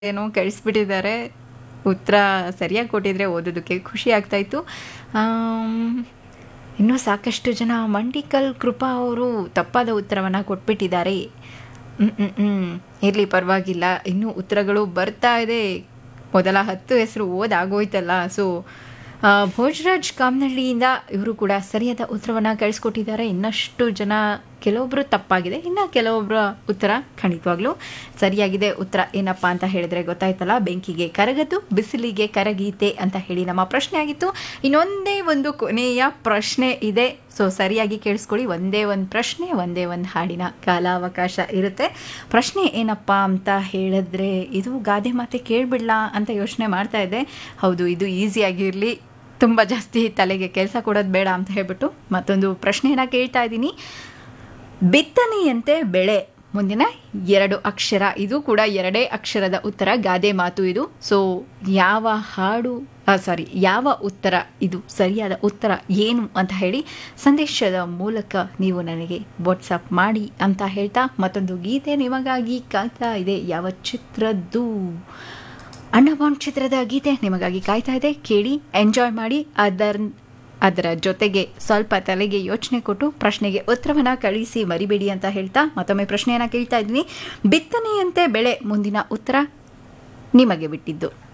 ಏನೋ ಕಳಿಸ್ಬಿಟ್ಟಿದ್ದಾರೆ ಉತ್ತರ ಸರಿಯಾಗಿ ಕೊಟ್ಟಿದ್ರೆ ಓದೋದಕ್ಕೆ ಖುಷಿ ಆಗ್ತಾಯಿತ್ತು ಇನ್ನೂ ಸಾಕಷ್ಟು ಜನ ಮಂಡಿಕಲ್ ಕೃಪಾ ಅವರು ತಪ್ಪಾದ ಉತ್ತರವನ್ನು ಕೊಟ್ಬಿಟ್ಟಿದ್ದಾರೆ ಇರಲಿ ಪರವಾಗಿಲ್ಲ ಇನ್ನೂ ಉತ್ತರಗಳು ಬರ್ತಾ ಇದೆ ಮೊದಲ ಹತ್ತು ಹೆಸರು ಓದಾಗೋಯ್ತಲ್ಲ ಸೊ ಭೋಜರಾಜ್ ಕಾಮನಹಳ್ಳಿಯಿಂದ ಇವರು ಕೂಡ ಸರಿಯಾದ ಉತ್ತರವನ್ನು ಕಳಿಸ್ಕೊಟ್ಟಿದ್ದಾರೆ ಇನ್ನಷ್ಟು ಜನ ಕೆಲವೊಬ್ಬರು ತಪ್ಪಾಗಿದೆ ಇನ್ನು ಕೆಲವೊಬ್ಬರ ಉತ್ತರ ಖಂಡಿತವಾಗ್ಲೂ ಸರಿಯಾಗಿದೆ ಉತ್ತರ ಏನಪ್ಪ ಅಂತ ಹೇಳಿದ್ರೆ ಗೊತ್ತಾಯ್ತಲ್ಲ ಬೆಂಕಿಗೆ ಕರಗದು ಬಿಸಿಲಿಗೆ ಕರಗೀತೆ ಅಂತ ಹೇಳಿ ನಮ್ಮ ಪ್ರಶ್ನೆ ಆಗಿತ್ತು ಇನ್ನೊಂದೇ ಒಂದು ಕೊನೆಯ ಪ್ರಶ್ನೆ ಇದೆ ಸೊ ಸರಿಯಾಗಿ ಕೇಳಿಸ್ಕೊಳ್ಳಿ ಒಂದೇ ಒಂದು ಪ್ರಶ್ನೆ ಒಂದೇ ಒಂದು ಹಾಡಿನ ಕಾಲಾವಕಾಶ ಇರುತ್ತೆ ಪ್ರಶ್ನೆ ಏನಪ್ಪ ಅಂತ ಹೇಳಿದ್ರೆ ಇದು ಗಾದೆ ಮಾತೆ ಕೇಳಿಬಿಡ್ಲಾ ಅಂತ ಯೋಚನೆ ಮಾಡ್ತಾ ಇದ್ದೆ ಹೌದು ಇದು ಈಸಿಯಾಗಿರಲಿ ತುಂಬ ಜಾಸ್ತಿ ತಲೆಗೆ ಕೆಲಸ ಕೊಡೋದು ಬೇಡ ಅಂತ ಹೇಳ್ಬಿಟ್ಟು ಮತ್ತೊಂದು ಪ್ರಶ್ನೆಯನ್ನು ಕೇಳ್ತಾ ಇದ್ದೀನಿ ಬಿತ್ತನೆಯಂತೆ ಬೆಳೆ ಮುಂದಿನ ಎರಡು ಅಕ್ಷರ ಇದು ಕೂಡ ಎರಡೇ ಅಕ್ಷರದ ಉತ್ತರ ಗಾದೆ ಮಾತು ಇದು ಸೊ ಯಾವ ಹಾಡು ಸಾರಿ ಯಾವ ಉತ್ತರ ಇದು ಸರಿಯಾದ ಉತ್ತರ ಏನು ಅಂತ ಹೇಳಿ ಸಂದೇಶದ ಮೂಲಕ ನೀವು ನನಗೆ ವಾಟ್ಸಪ್ ಮಾಡಿ ಅಂತ ಹೇಳ್ತಾ ಮತ್ತೊಂದು ಗೀತೆ ನಿಮಗಾಗಿ ಕಾಯ್ತಾ ಇದೆ ಯಾವ ಚಿತ್ರದ್ದು ಅಣ್ಣಬಾಂಡ್ ಚಿತ್ರದ ಗೀತೆ ನಿಮಗಾಗಿ ಕಾಯ್ತಾ ಇದೆ ಕೇಳಿ ಎಂಜಾಯ್ ಮಾಡಿ ಅದರ ಅದರ ಜೊತೆಗೆ ಸ್ವಲ್ಪ ತಲೆಗೆ ಯೋಚನೆ ಕೊಟ್ಟು ಪ್ರಶ್ನೆಗೆ ಉತ್ತರವನ್ನು ಕಳಿಸಿ ಮರಿಬೇಡಿ ಅಂತ ಹೇಳ್ತಾ ಮತ್ತೊಮ್ಮೆ ಪ್ರಶ್ನೆಯನ್ನು ಕೇಳ್ತಾ ಇದ್ದೀನಿ ಬಿತ್ತನೆಯಂತೆ ಬೆಳೆ ಮುಂದಿನ ಉತ್ತರ ನಿಮಗೆ ಬಿಟ್ಟಿದ್ದು